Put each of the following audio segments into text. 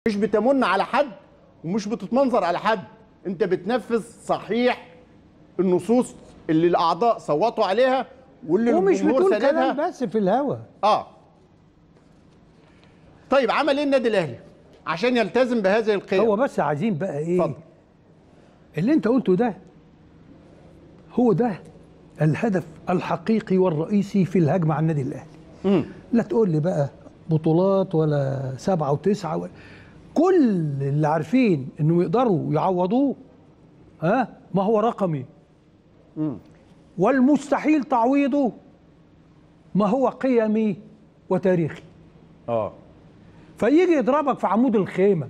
مش بتمن على حد ومش بتتمنظر على حد انت بتنفذ صحيح النصوص اللي الاعضاء صوتوا عليها واللي ومش الجمهور بتقول كلام ساندها بس في الهوا اه طيب عمل ايه النادي الاهلي عشان يلتزم بهذه القيم هو بس عايزين بقى ايه اتفضل. اللي انت قلته ده هو ده الهدف الحقيقي والرئيسي في الهجمه على النادي الاهلي مم. لا تقول لي بقى بطولات ولا سبعة وتسعة ولا كل اللي عارفين انه يقدروا يعوضوه ها ما هو رقمي والمستحيل تعويضه ما هو قيمي وتاريخي اه فيجي يضربك في عمود الخيمة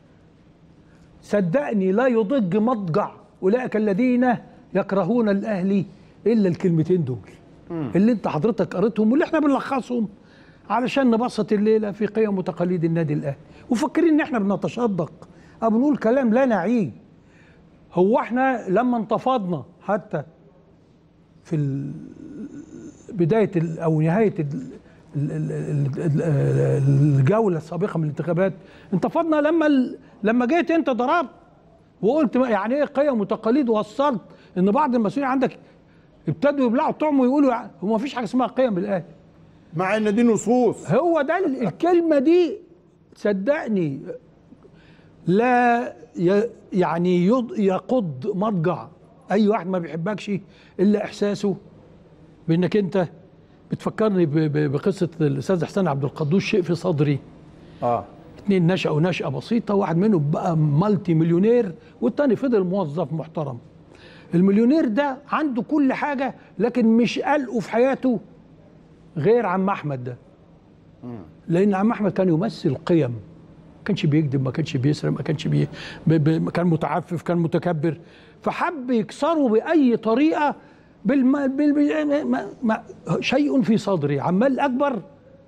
صدقني لا يضج مضجع أولئك الذين يكرهون الأهلي إلا الكلمتين دول اللي انت حضرتك قريتهم واللي احنا بنلخصهم علشان نبسط الليلة في قيم وتقاليد النادي الأهلي وفكرين ان احنا بنتشدق أو بنقول كلام لا نعيه هو احنا لما انتفضنا حتى في ال- بدايه ال- او نهايه ال- ال- ال- ال- ال- الجوله السابقه من الانتخابات انتفضنا لما ال- لما جيت انت ضربت وقلت ما- يعني ايه قيم وتقاليد ووصلت ان بعض المسؤولين عندك ابتدوا يبلعوا طعم ويقولوا يعني هو ما فيش حاجه اسمها قيم بالاهلي مع ان دي نصوص هو ده ال- الكلمة دي صدقني لا ي- يعني يض- يقض مضجع أي واحد ما بيحبكش إلا إحساسه بأنك أنت بتفكرني ب- ب- بقصة الأستاذ حسين عبد القدوس شيء في صدري اه اتنين نشأوا نشأة بسيطة واحد منهم بقى مالتي مليونير والتاني فضل موظف محترم المليونير ده عنده كل حاجة لكن مش قلقه في حياته غير عم أحمد ده لأن عم أحمد كان يمثل قيم ما كانش بيكذب ما كانش بيسرق ما كانش بي... ب... ب... كان متعفف كان متكبر فحب يكسره بأي طريقة بالم... بال... ما... ما... شيء في صدري عمال أكبر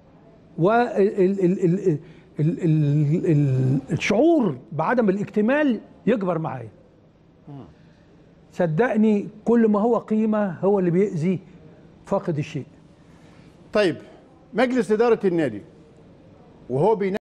والشعور بعدم الاكتمال يكبر معايا صدقني كل ما هو قيمة هو اللي بيأذي فاقد الشيء طيب مجلس اداره النادي وهو بينادي